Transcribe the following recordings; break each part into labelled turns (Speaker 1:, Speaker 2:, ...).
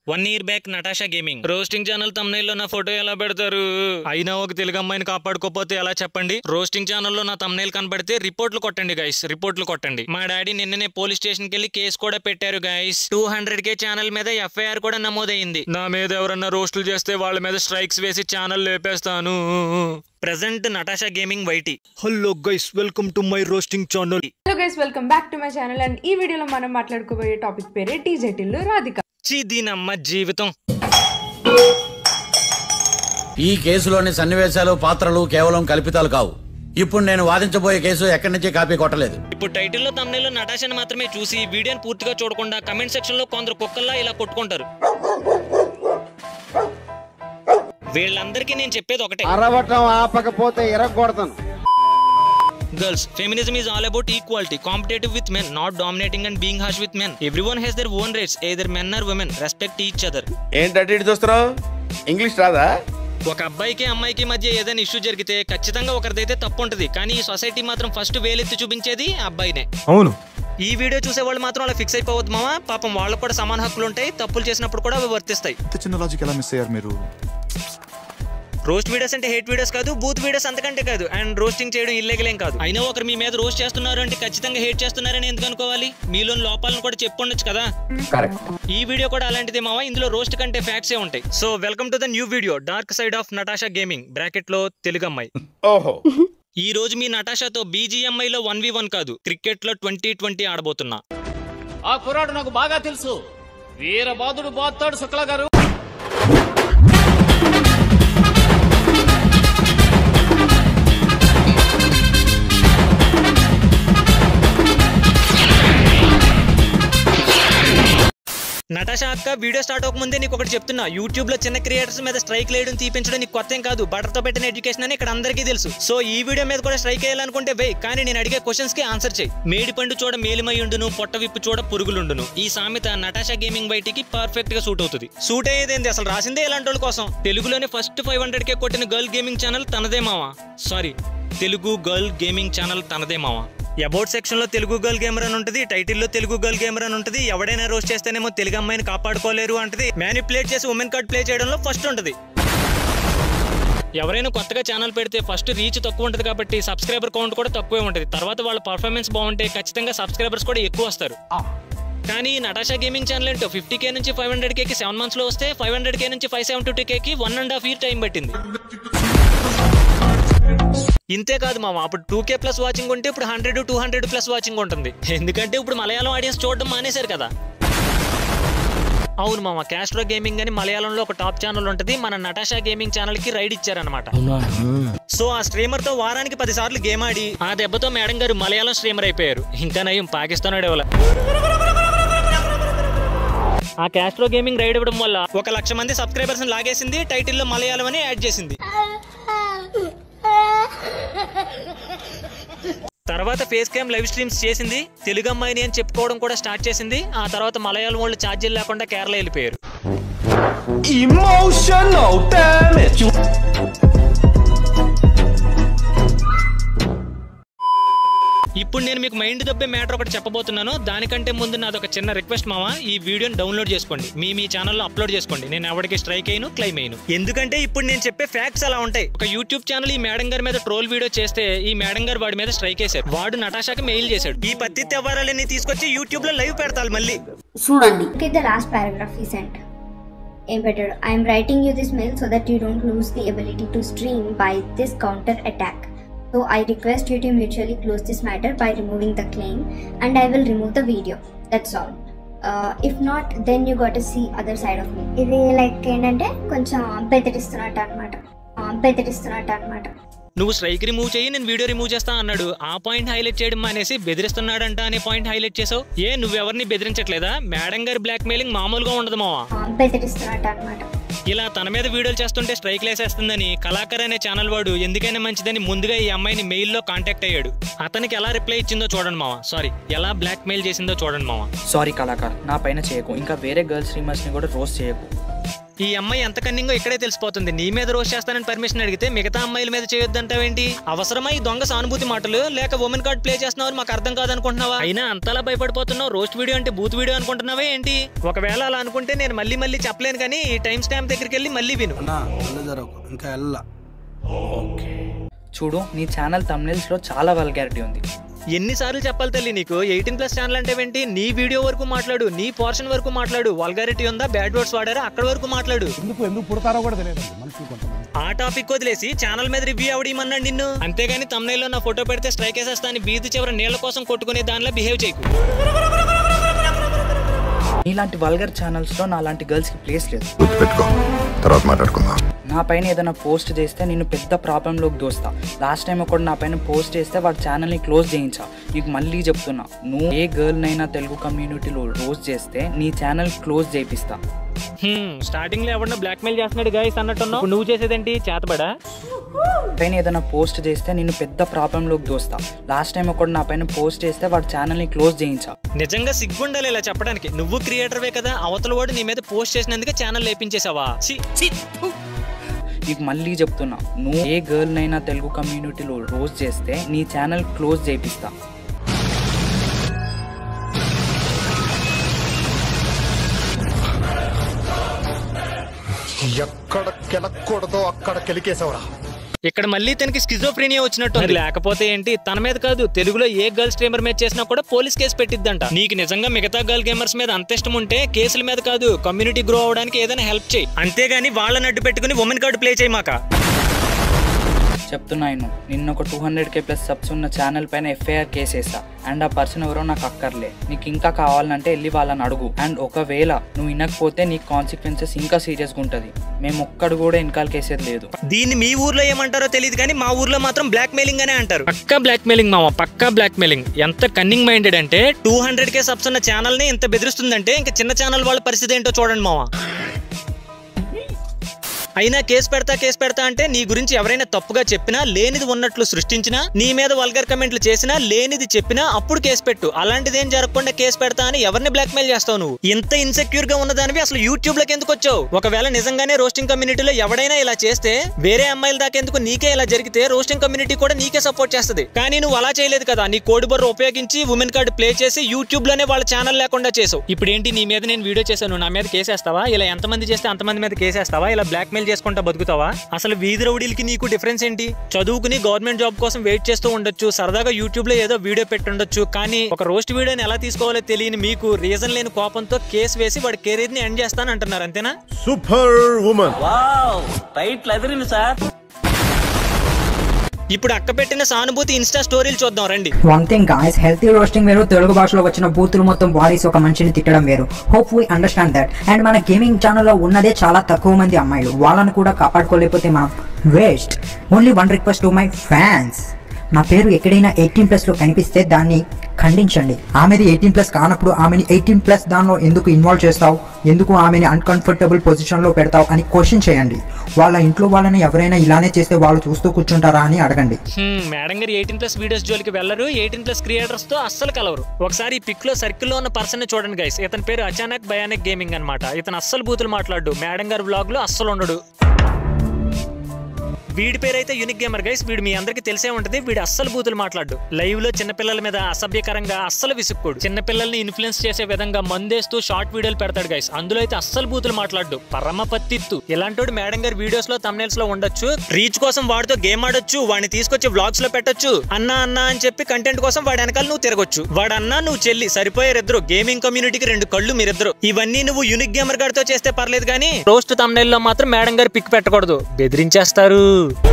Speaker 1: One year back Natasha gaming roasting channel తమ్నైల్లో నా photo ఎలా పెడతారు అయినా ఒక తెలుగు అమ్మాయిని కాపాడుకోపోతే ఎలా చెప్పండి రోస్టింగ్ ఛానల్లో నా తమ్నైల్ కనబడితే రిపోర్ట్లు కొట్టండి గైస్ రిపోర్ట్లు కొట్టండి మా డాడీ నిన్ననే పోలీస్ స్టేషన్ కి వెళ్ళి కేసు కూడా పెట్టారు guys two hundred K channel మీద ఎఫ్ఐఆర్ కూడా నమోదైంది నా మీద ఎవరన్నా రోస్టులు చేస్తే వాళ్ళ మీద స్ట్రైక్స్ వేసి ఛానల్ లేపేస్తాను present Natasha gaming YT
Speaker 2: hello guys welcome to my roasting channel
Speaker 3: hello guys welcome back to my channel and ఈ వీడియోలో మనం మాట్లాడుకోబోయే టాపిక్ పేరే టీజెటిల్లు రాధిక
Speaker 1: చి దీనమ్మ జీవితం
Speaker 4: ఈ కేసులోని సన్నివేశాలు పాత్రలు కేవలం కల్పితాలు కావు ఇప్పుడు నేను వాదించబోయే కేసు ఎక్కడి నుంచి కాపీ కొట్టలేదు
Speaker 1: ఇప్పుడు టైటిల్లో తమ్నైల్లో నటాషాని మాత్రమే చూసి వీడియోని పూర్తిగా చూడకుండా కమెంట్ సెక్షన్ లో కొందరు కుక్కల్లా ఇలా కొట్టుకుంటారు వీళ్ళందరికీ నేను చెప్పేది ఒకటే
Speaker 5: అరవటం ఆపకపోతే ఎరగొడతాను
Speaker 1: girls feminism is all about equality competitive with men not dominating and being harsh with men every one has their own rights either men or women respect each other
Speaker 6: ఏంటంటే ఇటు చూస్తున్నావు ఇంగ్లీష్ రాదా
Speaker 1: ఒక అబ్బాయికి అమ్మాయికి మధ్య ఏదైనా ఇష్యూ జరిగితే ఖచ్చితంగా ఒకరిదైతే తప్పు ఉంటుంది కానీ ఈ సొసైటీ మాత్రం ఫస్ట్ వేలెత్తి చూపించేది ఆ అబ్బాయినే
Speaker 2: అవును
Speaker 1: ఈ వీడియో చూసే వాళ్ళు మాత్రం అలా ఫిక్స్ అయిపోవద్దు మామ పాపం వాళ్ళకు కూడా సమాన హక్కులు ఉంటాయి తప్పులు చేసినప్పుడు కూడా అవి వర్తిస్తాయి
Speaker 7: ఇంత చిన్న లాజిక్ ఎలా మిస్ అయ్యారు మీరు
Speaker 1: రోస్ట్ వీడియోస్ అంటే హేట్ వీడియోస్ కాదు బూత్ వీడియోస్ అంతకంటే కాదు అండ్ రోస్టింగ్ చేయడం ఇల్లీగల్ ఏం కాదు అయినా ఒకరు మీ మీద రోస్ట్ చేస్తున్నారు అంటే ఖచ్చితంగా హేట్ చేస్తున్నారని ఎందుకు అనుకోవాలి మీలో లోపాలను కూడా చెప్పుండొచ్చు కదా ఈ వీడియో కూడా అలాంటిదే మావా ఇందులో రోస్ట్ కంటే ఫ్యాక్ట్స్ ఏ ఉంటాయి so welcome to the new video dark side of Natasha gaming bracket లో తెలుగు అమ్మాయి
Speaker 6: ఓహో
Speaker 1: ఈ రోజు మీ నటాషాతో BGMI లో వన్ వి వన్ కాదు క్రికెట్ లో ట్వంటీ ట్వంటీ ఆడబోతున్నా
Speaker 8: ఆ కుర్రాడు నాకు బాగా తెలుసు వీరబాదుడు బాత్తాడు శుక్ల గారు
Speaker 1: నటాషా అక్క వీడియో స్టార్ట్ అవ్వకముందే నీకు ఒకటి చెప్తున్నా యూట్యూబ్ లో చిన్న క్రియేటర్స్ మీద స్ట్రైక్ లేయడం తీపించడం నీకు కొత్త ఏం కాదు బటర్తో పెట్టిన ఎడ్యుకేషన్ అని ఇక్కడ అందరికీ తెలుసు సో ఈ వీడియో మీద కూడా స్ట్రైక్ వేయాలనుకుంటే వే కానీ నేను అడిగే క్వశ్చన్స్ కి ఆన్సర్ చేయి మేడి పండు చూడ మేలిమయ్యుండును పొట్ట విప్పు చూడ పురుగులుండును ఈ సామెత నటాషా గేమింగ్ బయటికి పర్ఫెక్ట్ గా సూట్ అవుతుంది సూట్ అయ్యేదేంది అసలు రాసిందే ఇలాంటి వాళ్ళ కోసం తెలుగులోనే ఫస్ట్ ఫైవ్ హండ్రెడ్ కే కొట్టిన గర్ల్ గేమింగ్ ఛానల్ తనదే మావా sorry Telugu girl gaming channel తనదే మావా అబౌట్ సెక్షన్ లో తెలుగు గర్ల్ గేమర్ అని ఉంటుంది టైటిల్ లో తెలుగు గర్ల్ గేమర్ అని ఉంటుంది ఎవడైనా రోస్ట్ చేస్తేనేమో తెలుగు అమ్మాయిని కాపాడుకోలేరు అంటది మ్యానిపులేట్ చేసి ఉమెన్ కార్డ్ ప్లే చేయడంలో ఫస్ట్ ఉంటుంది ఎవరైనా కొత్తగా ఛానల్ పెడితే ఫస్ట్ రీచ్ తక్కువ ఉంటుంది కాబట్టి సబ్స్క్రైబర్ కౌంట్ కూడా తక్కువే ఉంటుంది తర్వాత వాళ్ళ పర్ఫార్మెన్స్ బాగుంటే ఖచ్చితంగా సబ్స్క్రైబర్స్ కూడా ఎక్కువ వస్తారు కానీ నటాషా గేమింగ్ ఛానల్ ఏంటో ఫిఫ్టీ కే నుంచి ఫైవ్ హండ్రెడ్ కేకి సెవెన్ మంత్స్ లో వస్తే ఫైవ్ హండ్రెడ్ కే నుంచి ఫైవ్ సెవెంటీ టూ కేకి one and half year time పట్టింది ఇంతే కాదు మామ అప్పుడు టూ కే ప్లస్ వాచింగ్ ఉంటే ఇప్పుడు hundred two hundred plus watching ఉంటుంది ఎందుకంటే ఇప్పుడు మలయాళం ఆడియన్స్ చూడడం మానేశారు కదా అవును మామ క్యాస్ట్రో గేమింగ్ అని మలయాళంలో ఒక టాప్ ఛానల్ ఉంటుంది మన నటాషా గేమింగ్ ఛానల్ కి రైడ్ ఇచ్చారనమాట సో ఆ స్ట్రీమర్ తో వారానికి పది సార్లు గేమ్ ఆడి ఆ దెబ్బతో మేడం గారు మలయాళం స్ట్రీమర్ అయిపోయారు ఇంకా నయం పాకిస్తాన్ వాడేవాళ్ళ ఆ క్యాస్ట్రో గేమింగ్ రైడ్ ఇవ్వడం వల్ల ఒక లక్ష మంది సబ్స్క్రైబర్స్ లాగేసింది టైటిల్లో మలయాళం అని యాడ్ చేసింది తర్వాత ఫేస్ క్యామ్ లైవ్ స్ట్రీమ్స్ చేసింది తెలుగు అమ్మాయిని అని చెప్పుకోవడం కూడా స్టార్ట్ చేసింది ఆ తర్వాత మలయాళం వాళ్ళు ఛార్జీలు లేకుండా కేరళ వెళ్ళిపోయారు ఇప్పుడు నేను మీకు మైండ్ దబ్బే మ్యాటర్ ఒకటి చెప్పబోతున్నాను దానికంటే ముందు నాది ఒక చిన్న రిక్వెస్ట్ మామ ఈ వీడియోని డౌన్లోడ్ చేసుకోండి మీ మీ ఛానల్లో అప్లోడ్ చేసుకోండి నేను ఎవరికి స్ట్రైక్ అయ్యను క్లైమ్ అయ్యను ఎందుకంటే ఇప్పుడు నేను చెప్పే ఫ్యాక్ట్స్ అలా ఉంటాయి ఒక యూట్యూబ్ ఛానల్ ఈ మేడం గారి మీద ట్రోల్ వీడియో చేస్తే ఈ మేడం గారు వాడి మీద స్ట్రైక్ వేశారు వాడు నటాషాకి మెయిల్ చేశాడు ఈ పత్తి తెవ్వారాలని తీసుకొచ్చి యూట్యూబ్ లో లైవ్ పెడతారు మళ్ళీ
Speaker 9: చూడండి Look at the last paragraph he sent. ఏం పెట్టాడు I'm writing you this mail so that you don't lose the ability to stream by this counter attack so I request you to mutually close this matter by removing the claim and I will remove the video that's all if not then you got see other side of me ఇది like ఏంటంటే కొంచెం బెదిరిస్తున్నట్టు అనమాట బెదిరిస్తున్నట్టు అనమాట
Speaker 1: నువ్వు strike remove చేయి నేను video remove చేస్తా అన్నాడు ఆ పాయింట్ హైలైట్ చేయడం మానేసి బెదిరిస్తున్నాడంట అనే పాయింట్ హైలైట్ చేసావు ఏ నువ్వెవరిని బెదిరించట్లేదా మేడం గారి బ్లాక్ మెయిలింగ్ మామూలుగా ఉండదు మావా
Speaker 9: బెదిరిస్తున్నట్టు అనమాట
Speaker 1: ఇలా తన మీద వీడియోలు చేస్తుంటే స్ట్రైక్ లేసేస్తుందని కళాకర్ అనే ఛానల్ వాడు ఎందుకైనా మంచిదని ముందుగా ఈ అమ్మాయిని మెయిల్లో కాంటాక్ట్ అయ్యాడు అతనికి ఎలా రిప్లై ఇచ్చిందో చూడండి మావా సారీ ఎలా బ్లాక్ మెయిల్ చేసిందో చూడండి మావా
Speaker 10: సారీ కళాకార్ నా పైన చేయకు ఇంకా వేరే గర్ల్ స్ట్రీమర్స్ ని కూడా రోస్ట్ చేయకు
Speaker 1: ఈ అమ్మాయి ఎంత కన్నింగో ఇక్కడే తెలిసిపోతుంది నీ మీద రోస్ట్ చేస్తానని పర్మిషన్ అడిగితే మిగతా అమ్మాయిల మీద చేయొద్దంటావేంటి అవసరమా ఈ దొంగ సానుభూతి మాటలు లేక ఉమెన్ కార్డ్ ప్లే చేస్తున్నావు మాకు అర్థం కాదనుకుంటున్నావా అయినా అంతలా భయపడిపోతున్నావు రోస్ట్ వీడియో అంటే బూత్ వీడియో అనుకుంటున్నావా ఏంటి ఒకవేళ అలా అనుకుంటే నేను మళ్ళీ మళ్ళీ చెప్పలేను కానీ ఈ టైం స్టాంప్ దగ్గరికి వెళ్ళి మళ్ళీ విను
Speaker 5: ఇంకా వెళ్ళా
Speaker 10: చూడు నీ ఛానల్ thumbnails లో చాలా వల్గారిటీ ఉంది
Speaker 1: ఎన్నిసార్లు చెప్పాలి తల్లి నీకు ఎయిటీన్ ప్లస్ ఛానల్ అంటే ఏంటి నీ వీడియో వరకు మాట్లాడు నీ పోర్షన్ వరకు మాట్లాడు వాల్గారిటీ ఉందా బ్యాడ్ వర్డ్స్ వాడారా అక్కడ వరకు మాట్లాడు
Speaker 5: ఎందుకు ఎందుకు పుడతారో కూడా తెలియదు మనుషులు కొంతమంది
Speaker 1: ఆ టాపిక్ వదిలేసి ఛానల్ మీద రివ్యూ అవడమన్నాడు నిన్ను అంతేగాని తమ్నైల్లో నా ఫోటో పెడితే స్ట్రైక్ వేసేస్తా అని వీధి చివర నీళ్ల కోసం కొట్టుకునే దానిలో బిహేవ్ చేయకు
Speaker 10: నీలాంటి వల్గర్ ఛానల్స్లో నా లాంటి గర్ల్స్కి ప్లేస్ లేదు
Speaker 7: పెట్టుకో తర్వాత మాట్లాడుకుందాం
Speaker 10: నా పైన ఏదైనా పోస్ట్ చేస్తే నేను పెద్ద ప్రాబ్లంలోకి దోస్తా లాస్ట్ టైం ఒకటి నా పైన పోస్ట్ చేస్తే వాడి ఛానల్ని క్లోజ్ చేయించా నీకు మళ్ళీ చెప్తున్నా నువ్వు ఏ గర్ల్నైనా తెలుగు కమ్యూనిటీలో రోస్ట్ చేస్తే నీ ఛానల్ క్లోజ్ చేపిస్తా
Speaker 1: స్టార్టింగ్ లో ఎవడన్నా బ్లాక్ మెయిల్ చేస్తున్నాడు గాయస్ అన్నట్టున్నావు నువ్వు చేసేదేంటి చేతబడా
Speaker 10: పైన ఏదైనా పోస్ట్ చేస్తే నేను పెద్ద ప్రాబ్లంలోకి దోస్తా లాస్ట్ టైం ఒకటి నా పైన పోస్ట్ చేస్తే వాడి ఛానల్ని క్లోజ్ చేయించా
Speaker 1: నిజంగా సిగ్గుండాలి ఇలా చెప్పడానికి నువ్వు క్రియేటర్వే కదా అవతల వాడు నీ మీద పోస్ట్ చేసినందుకే ఛానల్ లేపించేసావా ఛీ, ఛీ, ఫు.
Speaker 10: నీకు మళ్ళీ చెప్తున్నా నువ్వు ఏ గర్ల్నైనా తెలుగు కమ్యూనిటీలో రోస్ట్ చేస్తే నీ ఛానల్ క్లోజ్ చేపిస్తా
Speaker 7: ఎక్కడ కెలక్కూడదో అక్కడ కెలికేసావురా
Speaker 1: ఇక్కడ మళ్ళీ తనకి స్కిజోఫ్రీనియా వచ్చినట్టు ఉంది. లేకపోతే ఏంటి తన మీద కాదు తెలుగులో ఏ గర్ల్ స్ట్రీమర్ మీద చేసినా కూడా పోలీస్ కేసు పెట్టిద్దంట నీకు నిజంగా మిగతా గర్ల్ గేమర్స్ మీద అంత ఇష్టం ఉంటే కేసుల మీద కాదు కమ్యూనిటీ గ్రో అవడానికి ఏదైనా హెల్ప్ చేయి అంతేగాని వాళ్ళని అడ్డు పెట్టుకుని ఉమెన్ కార్డు ప్లే చేయి మాక
Speaker 10: చెప్తున్నాను నిన్న ఒక two hundred K plus subs ఉన్న ఛానల్ పైన ఎఫ్ఐఆర్ కేసు వేసా అండ్ ఆ పర్సన్ ఎవరో నాకు అక్కర్లే నీకు ఇంకా కావాలంటే వెళ్ళి వాళ్ళని అడుగు అండ్ ఒకవేళ నువ్వు వినకపోతే నీకు కాన్సిక్వెన్సెస్ ఇంకా సీరియస్గా ఉంటుంది మేము ఒక్కడు కూడా వెనకాల కేసేది లేదు
Speaker 1: దీన్ని మీ ఊర్లో ఏమంటారో తెలియదు కానీ మా ఊర్లో మాత్రం బ్లాక్ మెయిలింగ్ అనే అంటారు పక్కా బ్లాక్ మెయిలింగ్ మామ పక్కా బ్లాక్ మెయిలింగ్ ఎంత కన్నింగ్ మైండెడ్ అంటే టూ హండ్రెడ్ కే సబ్స్ ఉన్న ఛానల్ ని ఇంత బెదిరిస్తుందంటే ఇంకా చిన్న ఛానల్ వాళ్ళ పరిస్థితి ఏంటో చూడండి మామ అయినా కేసు పెడతా కేసు పెడతా అంటే నీ గురించి ఎవరైనా తప్పుగా చెప్పినా లేనిది ఉన్నట్లు సృష్టించినా నీ మీద వల్గర్ కమెంట్లు చేసినా లేనిది చెప్పినా అప్పుడు కేసు పెట్టు అలాంటిది ఏం జరగకుండా కేసు పెడతా అని ఎవరిని బ్లాక్ మెయిల్ చేస్తావు నువ్వు ఇంత ఇన్సెక్యూర్ గా ఉన్నదానివి అసలు యూట్యూబ్ లోకి ఎందుకు వచ్చావు ఒకవేళ నిజంగానే రోస్టింగ్ కమ్యూనిటీలో ఎవడైనా ఇలా చేస్తే వేరే అమ్మాయిల దాకెందుకు నీకే ఇలా జరిగితే రోస్టింగ్ కమ్యూనిటీ కూడా నీకే సపోర్ట్ చేస్తుంది కానీ నువ్వు అలా చేయలేదు కదా నీ కోడి బొర్ర ఉపయోగించి ఉమెన్ కార్డు ప్లే చేసి యూట్యూబ్ లోనే వాళ్ళ ఛానల్ లేకుండా చేసావు ఇప్పుడు ఏంటి నీ మీద నేను వీడియో చేశాను నా మీద కేసేస్తావా ఇలా ఎంతమంది చేస్తే అంతమంది మీద కేసేస్తావా ఇలా బ్లాక్ మెయిల్ చేసుకుంటా బతుకుతావా అసలు వీధి రౌడీలకి నీకు డిఫరెన్స్ ఏంటి చదువుకుని గవర్నమెంట్ జాబ్ కోసం వెయిట్ చేస్తూ ఉండొచ్చు సరదాగా యూట్యూబ్ లో ఏదో వీడియో పెట్టుండొచ్చు కానీ ఒక రోస్ట్ వీడియోని ఎలా తీసుకోవాలో తెలియని మీకు రీజన్ లేని కోపంతో కేసు వేసి వాడి కెరీర్ ని ఎండ్ చేస్తాను అంటున్నారు అంతేనా
Speaker 7: సూపర్ ఉమెన్
Speaker 1: ఇప్పుడు అక్క పెట్టిన సానుభూతి ఇన్స్టా స్టోరీలు చూద్దాం రండి
Speaker 11: one thing guys healthy roasting వేరు తెలుగు భాషలో వచ్చిన బూతులు మొత్తం బాడీస్ ఒక మనిషిని తిట్టడం వేరు hope we understand that and మన గేమింగ్ ఛానల్లో ఉన్నదే చాలా తక్కువ మంది అమ్మాయిలు వాళ్ళని కూడా కాపాడుకోలేకపోతే మనం waste only one request to my fans నా పేరు ఎక్కడైనా ఎయిటీన్ ప్లస్ లో కనిపిస్తే దాన్ని ఖండించండి ఆమెది ఎయిటీన్ ప్లస్ కానప్పుడు ఆమెని ఎయిటీన్ ప్లస్ దానిలో ఎందుకు ఇన్వాల్వ్ చేస్తావు ఎందుకు ఆమెని అన్కంఫర్టబుల్ పొజిషన్ లో పెడతావు అని క్వశ్చన్ చేయండి వాళ్ళ ఇంట్లో వాళ్ళని ఎవరైనా ఇలానే చేస్తే వాళ్ళు చూస్తూ కూర్చుంటారా అని అడగండి
Speaker 1: హ్మ్, మేడం గారు ఎయిటీన్ ప్లస్ వీడియోస్ జోలికి వెళ్ళరు ఎయిటీన్ ప్లస్ క్రియేటర్స్ తో అస్సలు కలవరు ఒకసారి ఈ పిక్ లో సర్కిల్ లో ఉన్న పర్సన్ ని చూడండి గైస్ ఇతని పేరు అచానక్ భయానక్ గేమింగ్ అన్నమాట ఇతను అస్సలు బూతులు మాట్లాడు మేడం గారు బ్లాగ్ లో అస్సలు ఉండడు వీడి పేరు అయితే యూనిక్ గేమర్ గైస్ వీడు మీ అందరికి తెలిసే ఉంటది వీడు అస్సలు బూతులు మాట్లాడు లైవ్ లో చిన్నపిల్లల మీద అసభ్యకరంగా అస్సలు విసుక్కోడు చిన్నపిల్లల్ని ఇన్ఫ్లుయెన్స్ చేసే విధంగా మందేస్తూ షార్ట్ వీడియోలు పెడతాడు గైస్ అందులో అయితే అస్సలు బూతులు మాట్లాడు పరమ పత్తిత్తు ఇలాంటి మేడం గారి వీడియోస్ లో తమ్నేల్స్ లో ఉండొచ్చు రీచ్ కోసం వాడితో గేమ్ ఆడొచ్చు వాడిని తీసుకొచ్చి వ్లాగ్స్ లో పెట్టొచ్చు అన్నా అన్నా అని చెప్పి కంటెంట్ కోసం వాడి వెనకాల నువ్వు తిరగొచ్చు వాడు అన్నా నువ్వు చెల్లి సరిపోయారిద్దరు గేమింగ్ కమ్యూనిటీకి రెండు కళ్ళు మీరిద్దరు ఇవన్నీ నువ్వు యూనిక్ గేమర్ గారితో చేస్తే పర్లేదు కానీ రోస్ట్ తమ్నైల్ లో మాత్రం మేడం గారు పిక్ పెట్టకూడదు బెదిరించేస్తారు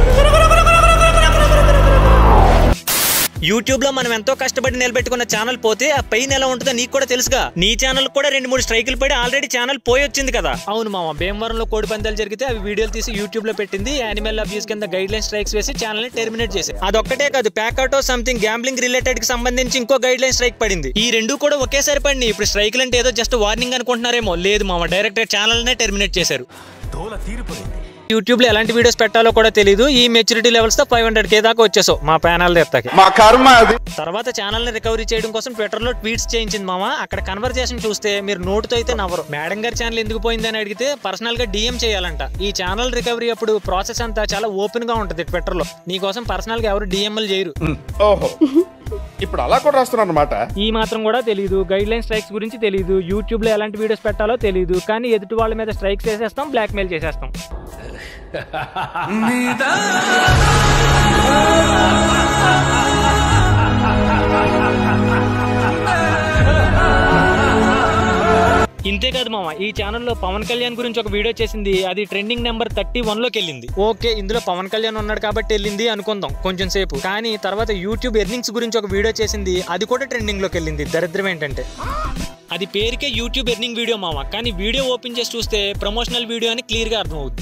Speaker 1: యూట్యూబ్ లో మనం ఎంతో కష్టపడి నిలబెట్టుకున్న ఛానల్ పోతే ఆ పెయిన్ ఎలా ఉంటుందో నీకు కూడా తెలుసుగా నీ ఛానల్ కూడా రెండు మూడు స్ట్రైకులు పడి ఆల్రెడీ ఛానల్ పోయి వచ్చింది కదా అవును మామ భీమవరంలో కోడి పందాలు జరిగితే అవి వీడియోలు తీసి యూట్యూబ్ లో పెట్టింది యానిమల్ అబ్యూస్ కింద గైడ్ లైన్ స్ట్రైక్స్ వేసి ఛానల్ ని టెర్మినేట్ చేసి అదొక్కటే కాదు ప్యాకౌటో సంథింగ్ గ్యాంబ్లింగ్ రిలేటెడ్ కి సంబంధించి ఇంకో గైడ్ లైన్ స్ట్రైక్ పడింది ఈ రెండు కూడా ఒకేసారి పడింది ఇప్పుడు స్ట్రైక్ అంటే ఏదో జస్ట్ వార్నింగ్ అనుకుంటున్నారేమో లేదు మామ డైరెక్ట్ ఛానల్ నే టెర్మినేట్ చేశారు
Speaker 12: దోల తీరిపోయింది
Speaker 1: యూట్యూబ్ లో ఎలాంటి వీడియోస్ పెట్టాలో కూడా తెలియదు ఈ మెచ్యూరిటీ లెవెల్స్ తో ఫైవ్ హండ్రెడ్ కే దాకా వచ్చేసావు మా ప్యానల్ ఎత్తాకి
Speaker 6: మా కర్మ అది
Speaker 1: తర్వాత ఛానల్ ని రికవరీ చేయడం కోసం ట్విట్టర్ లో ట్వీట్స్ చేయించింది మామ అక్కడ కన్వర్జేషన్ చూస్తే మీరు నోటుతో అయితే నవ్వరు మేడం గారి ఛానల్ ఎందుకు పోయిందని అడిగితే పర్సనల్ గా డిఎం చేయాలంట ఈ ఛానల్ రికవరీ అప్పుడు ప్రాసెస్ అంతా చాలా ఓపెన్ గా ఉంటది ట్విట్టర్ లో నీకోసం పర్సనల్ గా ఎవరు డిఎంఎల్ చేయరు
Speaker 6: ఓహో ఇప్పుడు అలా కూడా రాస్తున్నారు అనమాట
Speaker 1: ఈ మాత్రం కూడా తెలియదు గైడ్ లైన్ స్ట్రైక్స్ గురించి తెలియదు యూట్యూబ్ లో ఎలాంటి వీడియోస్ పెట్టాలో తెలియదు కానీ ఎదుటి వాళ్ళ మీద స్ట్రైక్స్ చేసేస్తాం బ్లాక్ మెయిల్ చేసేస్తాం ఇంతే కాదు మామ ఈ ఛానల్లో పవన్ కళ్యాణ్ గురించి ఒక వీడియో చేసింది అది ట్రెండింగ్ నెంబర్ థర్టీ వన్ లోకి వెళ్ళింది ఓకే ఇందులో పవన్ కళ్యాణ్ ఉన్నాడు కాబట్టి వెళ్ళింది అనుకుందాం కొంచెం సేపు కానీ తర్వాత యూట్యూబ్ ఎర్నింగ్స్ గురించి ఒక వీడియో చేసింది అది కూడా ట్రెండింగ్ లోకి వెళ్ళింది దరిద్రం ఏంటంటే అది పేరుకే యూట్యూబ్ ఎర్నింగ్ వీడియో మామ కానీ వీడియో ఓపెన్ చేసి చూస్తే ప్రమోషనల్ వీడియో అని క్లియర్ గా అర్థమవుతుంది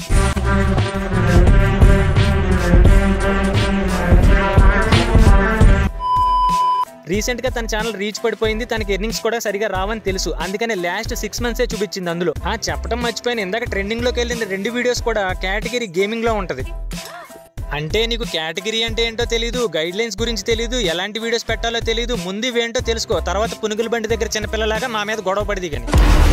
Speaker 1: రీసెంట్ గా తన ఛానల్ రీచ్ పడిపోయింది తనకి ఎర్నింగ్స్ కూడా సరిగా రావని తెలుసు అందుకని లాస్ట్ సిక్స్ మంత్సే చూపించింది అందులో ఆ చెప్పడం మర్చిపోయిన ఇందాక ట్రెండింగ్ లోకి వెళ్ళిన రెండు వీడియోస్ కూడా కేటగిరీ గేమింగ్ లో ఉంటది అంటే నీకు కేటగిరీ అంటే ఏంటో తెలియదు గైడ్ లైన్స్ గురించి తెలియదు ఎలాంటి వీడియోస్ పెట్టాలో తెలియదు ముందు ఇవేంటో తెలుసుకో తర్వాత పునుగుల బండి దగ్గర చిన్నపిల్లలాగా మా మీద గొడవ పడిది కానీ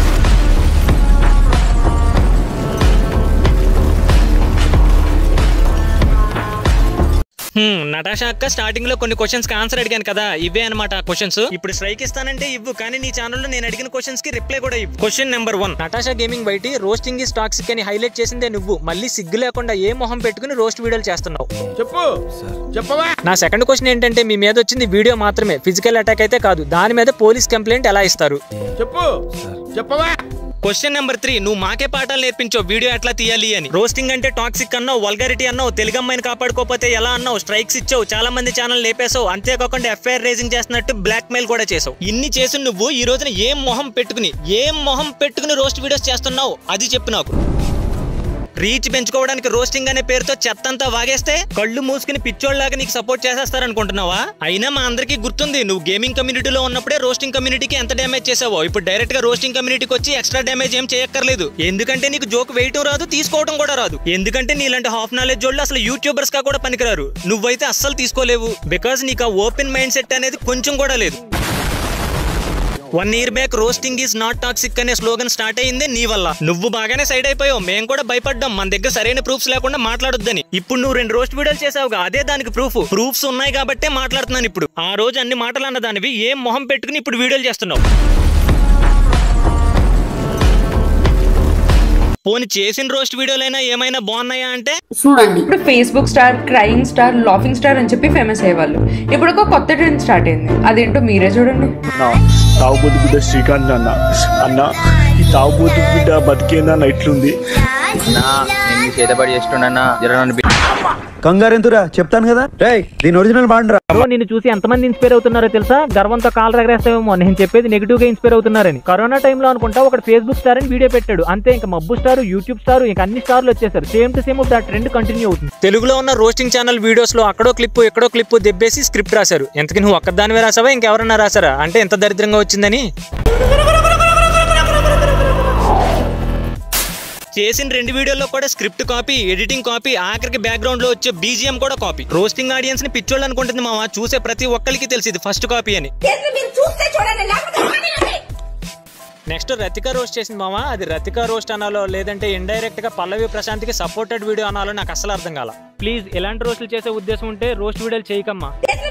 Speaker 1: హ్మ్, నటాషా అక్క స్టార్టింగ్ లో కొన్ని క్వశ్చన్స్ కి ఆన్సర్ అడిగాను కదా ఇవే అనమాట క్వశ్చన్స్ ఇప్పుడు స్ట్రైక్ ఇస్తానంటే ఇవ్వు కానీ నీ ఛానల్లో నేను అడిగిన క్వశ్చన్స్ కి రిప్లై కూడా ఇవ్వు question number one Natasha gaming బయటి రోస్టింగ్ ఇస్ టాక్సిక్ అని హైలైట్ చేసిందే నువ్వు మళ్ళీ సిగ్గు లేకుండా ఏ మొహం పెట్టుకుని రోస్ట్ వీడియోలు చేస్తున్నావు
Speaker 6: చెప్పు చెప్పవా
Speaker 1: నా సెకండ్ క్వశ్చన్ ఏంటంటే మీ మీద వచ్చింది వీడియో మాత్రమే ఫిజికల్ అటాక్ అయితే కాదు దాని మీద పోలీస్ కంప్లైంట్ ఎలా ఇస్తారు
Speaker 6: చెప్పు చెప్పవా
Speaker 1: క్వశ్చన్ నెంబర్ త్రీ నువ్వు మాకే పాఠాలు నేర్పించో వీడియో ఎట్లా తీయాలి అని రోస్టింగ్ అంటే టాక్సిక్ అన్నావు వల్గారిటీ అన్నావు తెలుగు అమ్మాయిని కాపాడుకోకపోతే ఎలా అన్నావు స్ట్రైక్స్ ఇచ్చావు చాలా మంది ఛానల్ లేపేసావు అంతేకాకుండా ఎఫ్ఐఆర్ రేజింగ్ చేస్తున్నట్టు బ్లాక్ మెయిల్ కూడా చేసావు ఇన్ని చేసి నువ్వు ఈ రోజున ఏం మొహం పెట్టుకుని ఏం మొహం పెట్టుకుని రోస్ట్ వీడియోస్ చేస్తున్నావు అది చెప్పు నాకు రీచ్ పెంచుకోవడానికి రోస్టింగ్ అనే పేరుతో చెత్తంతా వాగేస్తే కళ్ళు మూసుకుని పిచ్చోళ్ళలాగా నీకు సపోర్ట్ చేసేస్తారనుకుంటున్నావా అయినా మా అందరికీ గుర్తుంది నువ్వు గేమింగ్ కమ్యూనిటీలో ఉన్నప్పుడే రోస్టింగ్ కమ్యూనిటీకి ఎంత డ్యామేజ్ చేసావో ఇప్పుడు డైరెక్ట్ గా రోస్టింగ్ కమ్యూనిటీకి వచ్చి ఎక్స్ట్రా డ్యామేజ్ ఏం చేయక్కర్లేదు ఎందుకంటే నీకు జోక్ వేయటం రాదు తీసుకోవడం కూడా రాదు ఎందుకంటే నీలాంటి హాఫ్ నాలెడ్జ్ వాళ్ళు అసలు యూట్యూబర్స్ గా కూడా పనికిరారు నువ్వైతే అస్సలు తీసుకోలేవు బికాస్ నీకు ఆ ఓపెన్ మైండ్ సెట్ అనేది కొంచెం కూడా లేదు one year back roasting is not toxic అనే స్లోగన్ స్టార్ట్ అయింది నీ వల్ల నువ్వు బాగానే సైడ్ అయిపోయావు మేము కూడా భయపడ్డాం మన దగ్గర సరైన ప్రూఫ్స్ లేకుండా మాట్లాడొద్దని ఇప్పుడు నువ్వు రెండు రోస్ట్ వీడియోలు చేసావుగా అదే దానికి ప్రూఫ్ ప్రూఫ్స్ ఉన్నాయి కాబట్టే మాట్లాడుతున్నాను ఇప్పుడు ఆ రోజు అన్ని మాటలు అన్న దానివి ఏం మొహం పెట్టుకుని ఇప్పుడు వీడియోలు చేస్తున్నావు పోని చేసిన రోస్ట్ వీడియోలైనా ఏమైనా బాగున్నాయా అంటే
Speaker 3: చూడండి ఇప్పుడు Facebook star crime star laughing star అని చెప్పి ఫేమస్ అయ్యేవాళ్ళు ఇప్పుడు ఒక కొత్త ట్రెండ్ స్టార్ట్ అయింది అదేంటో మీరే చూడండి
Speaker 2: తాగుబోతు బిడ్డ శ్రీకాంత్ అన్న అన్న ఈ తాగుబోతు బిడ్డ బతికేందన్న ఇట్లుంది
Speaker 10: చేతబడి చేస్తుండన్నా జర నన్ను
Speaker 5: కంగారు ఎంతురా చెప్తాను కదా రే దీని ఒరిజినల్ బాండ్రా
Speaker 1: నిన్ను చూసి ఎంతమంది ఇన్స్పైర్ అవుతున్నారో తెలుసా గర్వంతో కాలు రగరేస్తావేమో నేను చెప్పేది నెగిటివ్ గా ఇన్స్పైర్ అవుతున్నారని కరోనా టైంలో అనుకుంటా ఒక ఫేస్బుక్ స్టార్ అని వీడియో పెట్టాడు అంతే ఇంకా మబ్బు స్టార్ యూట్యూబ్ స్టార్ ఇంకా అన్ని స్టార్లు వచ్చేసారు సేమ్ టు సేమ్ ఆ ట్రెండ్ కంటిన్యూ అవుతుంది తెలుగులో ఉన్న రోస్టింగ్ ఛానల్ వీడియోస్ లో అక్కడో క్లిప్ ఎక్కడో క్లిప్ దెబ్బేసి స్క్రిప్ట్ రాశారు ఎంతకి నువ్వు ఒక్కదానివే రాసావా ఇంకెవరన్నా రాసారా అంటే ఎంత దరిద్రంగా వచ్చిందని చేసిన రెండు వీడియోల్లో కూడా స్క్రిప్ట్ కాపీ ఎడిటింగ్ కాపీ ఆఖరికి బ్యాక్గ్రౌండ్ లో వచ్చే బీజిఎం కూడా కాపీ రోస్టింగ్ ఆడియన్స్ ని పిచ్చోళ్ళు అనుకుంటుంది మామ చూసే ప్రతి ఒక్కరికి తెలిసి ఇది ఫస్ట్ కాపీ అని నెక్స్ట్ రతిక రోస్ట్ చేసింది మామ అది రతిక రోస్ట్ అనాలో లేదంటే ఇండైరెక్ట్ గా పల్లవి ప్రశాంత్ కి సపోర్టెడ్ వీడియో అనాలో నాకు అసలు అర్థం కాల ప్లీజ్ ఎలాంటి రోస్టులు చేసే ఉద్దేశం ఉంటే రోస్ట్ వీడియోలు చేయకమ్మా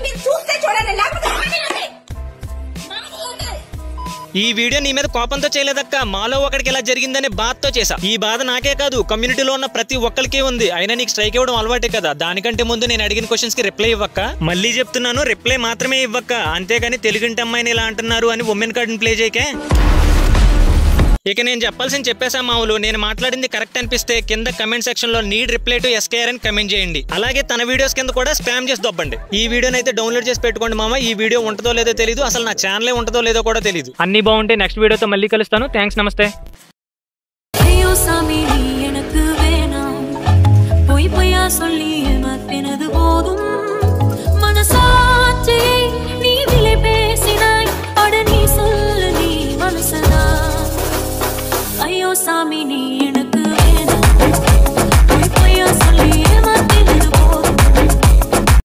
Speaker 1: ఈ వీడియో నీ మీద కోపంతో చేయలేదక్క మాలో ఒకడికి ఇలా జరిగిందని బాధతో చేశా ఈ బాధ నాకే కాదు కమ్యూనిటీలో ఉన్న ప్రతి ఒక్కరికి ఉంది అయినా నీకు స్ట్రైక్ ఇవ్వడం అలవాటే కదా దానికంటే ముందు నేను అడిగిన క్వశ్చన్స్ కి రిప్లై ఇవ్వక్క మళ్ళీ చెప్తున్నాను రిప్లై మాత్రమే ఇవ్వక్క అంతేగాని తెలుగుంటి అమ్మాయిని ఇలా అంటున్నారు అని ఉమెన్ కార్డుని ప్లే చేయకే ఇక నేను చెప్పాల్సింది చెప్పేసా మామూలు నేను మాట్లాడింది కరెక్ట్ అనిపిస్తే కింద కమెంట్ సెక్షన్ లో నీడ్ రిప్లై టు ఎస్కేఆర్ అని కమెంట్ చేయండి అలాగే తన వీడియోస్ కింద కూడా స్పామ్ చేసి దొబ్బండి ఈ వీడియోని అయితే డౌన్లోడ్ చేసి పెట్టుకోండి మామ ఈ వీడియో ఉంటుందో లేదో తెలియదు అసలు నా ఛానలే ఉంటుందో లేదో కూడా తెలియదు అన్ని బాగుంటే నెక్స్ట్ వీడియోతో మళ్ళీ కలుస్తాను థ్యాంక్స్ నమస్తే
Speaker 12: ஐயோ சாமி நீ எனக்கு வேணாம் பொய் பொய்யா சொல்லி ஏமாத்தினது போதும் மனசாட்சி நீ விலை பேசினாய் அட நீ சொல்லு நீ மனசனா ஐயோ சாமி நீ